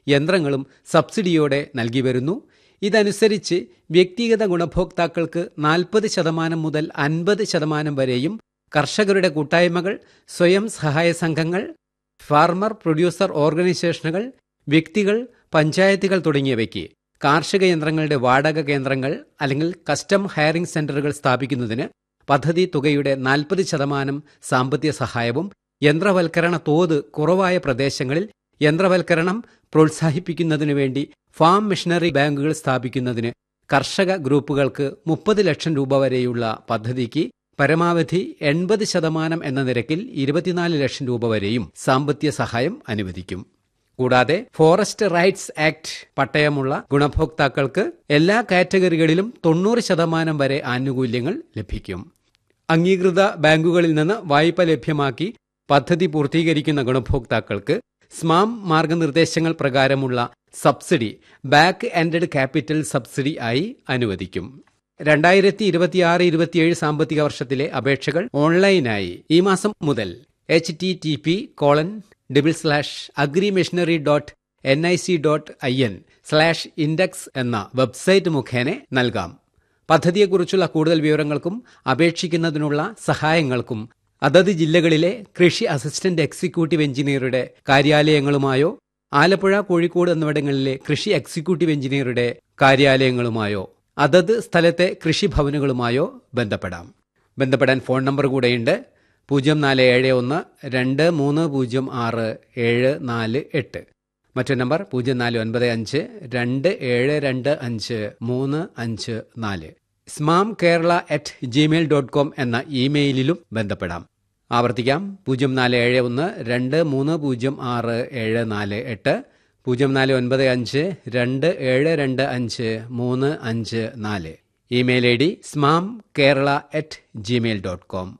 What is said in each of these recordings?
യന്ത്രങ്ങളും സബ്സിഡിയോടെ നൽകി വരുന്നു ഇതനുസരിച്ച് വ്യക്തിഗത ഗുണഭോക്താക്കൾക്ക് നാൽപ്പത് ശതമാനം മുതൽ അൻപത് ശതമാനം വരെയും കർഷകരുടെ കൂട്ടായ്മകൾ സ്വയം സഹായ സംഘങ്ങൾ ഫാർമർ പ്രൊഡ്യൂസർ ഓർഗനൈസേഷനുകൾ വ്യക്തികൾ പഞ്ചായത്തുകൾ തുടങ്ങിയവയ്ക്ക് കാർഷിക യന്ത്രങ്ങളുടെ വാടക കേന്ദ്രങ്ങൾ അല്ലെങ്കിൽ കസ്റ്റം ഹയറിംഗ് സെന്ററുകൾ സ്ഥാപിക്കുന്നതിന് പദ്ധതി തുകയുടെ നാൽപ്പത് ശതമാനം സാമ്പത്തിക സഹായവും യന്ത്രവൽക്കരണ തോത് കുറവായ പ്രദേശങ്ങളിൽ യന്ത്രവൽക്കരണം പ്രോത്സാഹിപ്പിക്കുന്നതിനു വേണ്ടി ഫാം മിഷനറി ബാങ്കുകൾ സ്ഥാപിക്കുന്നതിന് കർഷക ഗ്രൂപ്പുകൾക്ക് മുപ്പത് ലക്ഷം രൂപ വരെയുള്ള പദ്ധതിക്ക് പരമാവധി എൺപത് ശതമാനം എന്ന നിരക്കിൽ ഇരുപത്തിനാല് ലക്ഷം രൂപ വരെയും സാമ്പത്തിക സഹായം അനുവദിക്കും കൂടാതെ ഫോറസ്റ്റ് റൈറ്റ്സ് ആക്ട് പട്ടയമുള്ള ഗുണഭോക്താക്കൾക്ക് എല്ലാ കാറ്റഗറികളിലും തൊണ്ണൂറ് ശതമാനം വരെ ആനുകൂല്യങ്ങൾ ലഭിക്കും അംഗീകൃത ബാങ്കുകളിൽ നിന്ന് വായ്പ ലഭ്യമാക്കി പദ്ധതി പൂർത്തീകരിക്കുന്ന ഗുണഭോക്താക്കൾക്ക് സ്മാം മാർഗനിർദ്ദേശങ്ങൾ പ്രകാരമുള്ള subsidy back ended capital subsidy ആയി അനുവദിക്കും രണ്ടായിരത്തി ഇരുപത്തിയാറ് ഇരുപത്തിയേഴ് സാമ്പത്തിക വർഷത്തിലെ അപേക്ഷകൾ ഓൺലൈനായി ഈ മാസം മുതൽ H T T P colon double slash agri machinery dot N I C dot I N slash index എന്ന വെബ്സൈറ്റ് മുഖേന നൽകാം പദ്ധതിയെക്കുറിച്ചുള്ള കൂടുതൽ വിവരങ്ങൾക്കും അപേക്ഷിക്കുന്നതിനുള്ള സഹായങ്ങൾക്കും അതത് ജില്ലകളിലെ കൃഷി അസിസ്റ്റന്റ് എക്സിക്യൂട്ടീവ് എഞ്ചിനീയറുടെ കാര്യാലയങ്ങളുമായോ ആലപ്പുഴ കോഴിക്കോട് എന്നിവിടങ്ങളിലെ കൃഷി എക്സിക്യൂട്ടീവ് എഞ്ചിനീയറുടെ കാര്യാലയങ്ങളുമായോ അതത് സ്ഥലത്തെ കൃഷിഭവനുകളുമായോ ബന്ധപ്പെടാം ബന്ധപ്പെടാൻ ഫോൺ നമ്പർ കൂടെയുണ്ട് പൂജ്യം നാല് ഏഴ് ഒന്ന് രണ്ട് മൂന്ന് പൂജ്യം ആറ് ഏഴ് നാല് എട്ട് മറ്റൊരു നമ്പർ പൂജ്യം നാല് ഒൻപത് അഞ്ച് രണ്ട് ഏഴ് രണ്ട് അഞ്ച് മൂന്ന് അഞ്ച് നാല് SMAM Kerala at Gmail dot com എന്ന ഇമെയിലിലും ബന്ധപ്പെടാം ആവർത്തിക്കാം പൂജ്യം നാല് ഏഴ് ഒന്ന് രണ്ട് മൂന്ന് പൂജ്യം ആറ് ഏഴ് നാല് എട്ട് പൂജ്യം നാല് ഒൻപത് അഞ്ച് രണ്ട് ഏഴ് രണ്ട് അഞ്ച് മൂന്ന് അഞ്ച് നാല് email I D SMAM Kerala at Gmail dot com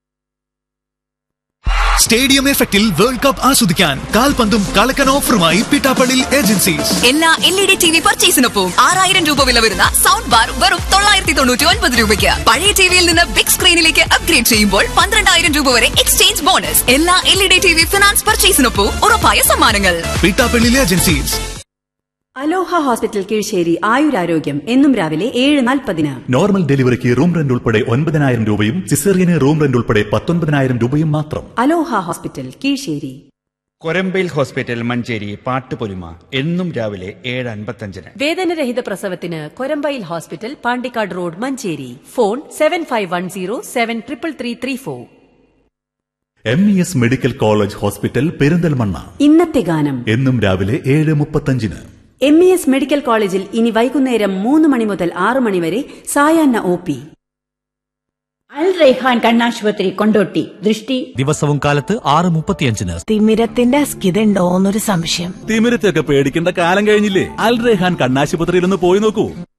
stadium എഫക്റ്റിൽ വേൾഡ് കപ്പ് ആസ്വദിക്കാൻ കാൽപന്തും കളക്കൻ ഓഫറുമായി പിട്ടാപ്പള്ളി ഏജൻസീസ് എല്ലാ L E D T V പർച്ചേസിനൊപ്പം ആറായിരം രൂപ വില വരുന്ന സൗണ്ട് ബാർ വെറും തൊള്ളായിരത്തി തൊണ്ണൂറ്റി ഒൻപത് രൂപയ്ക്ക് പഴയ ടിവിയിൽ നിന്ന് ബിഗ് സ്ക്രീനിലേക്ക് അപ്ഗ്രേഡ് ചെയ്യുമ്പോൾ പന്ത്രണ്ടായിരം രൂപ വരെ എക്സ്ചേഞ്ച് ബോണസ് എല്ലാ L E D T V finance പർച്ചേസിനൊപ്പം ഉറപ്പായ സമ്മാനങ്ങൾ Pittappally agencies Aloha hospital Keezhssery ആയുരാരോഗ്യം എന്നും രാവിലെ ഏഴ് നാൽപ്പതിന് നോർമൽ ഡെലിവറിക്ക് റൂം റെന്റ് ഉൾപ്പെടെ ഒൻപതിനായിരം രൂപയും സിസേറിയന് റൂം റെന്റ് ഉൾപ്പെടെ പത്തൊൻപതിനായിരം രൂപയും മാത്രം Aloha hospital Keezhssery Korambayil hospital Manjeri പാട്ടുപൊലിമ എന്നും രാവിലെ ഏഴ് അൻപത്തഞ്ചിന് വേദനരഹിത പ്രസവത്തിന് Korambayil hospital Pandikkad road Manjeri phone seven five one zero seven triple three three four M E S medical college hospital Perinthalmanna ഇന്നത്തെ ഗാനം എന്നും രാവിലെ ഏഴ് മുപ്പത്തഞ്ചിന് എം ഇ എസ് മെഡിക്കൽ കോളേജിൽ ഇനി വൈകുന്നേരം മൂന്ന് മണി മുതൽ ആറ് മണി വരെ സായാഹ്ന ഒ പി അൽ റൈഹാൻ കണ്ണാശുപത്രി കൊണ്ടോട്ടി ദൃഷ്ടി ദിവസവും കാലത്ത് ആറ് മുപ്പത്തിയഞ്ചിന് തിമിരത്തിന്റെ അസ്കിതണ്ടോന്നൊരു സംശയം തിമിരത്തൊക്കെ പേടിക്കേണ്ട കാലം കഴിഞ്ഞില്ലേ അൽ റെഹാൻ കണ്ണാശുപത്രിയിൽ ഒന്ന് പോയി നോക്കൂ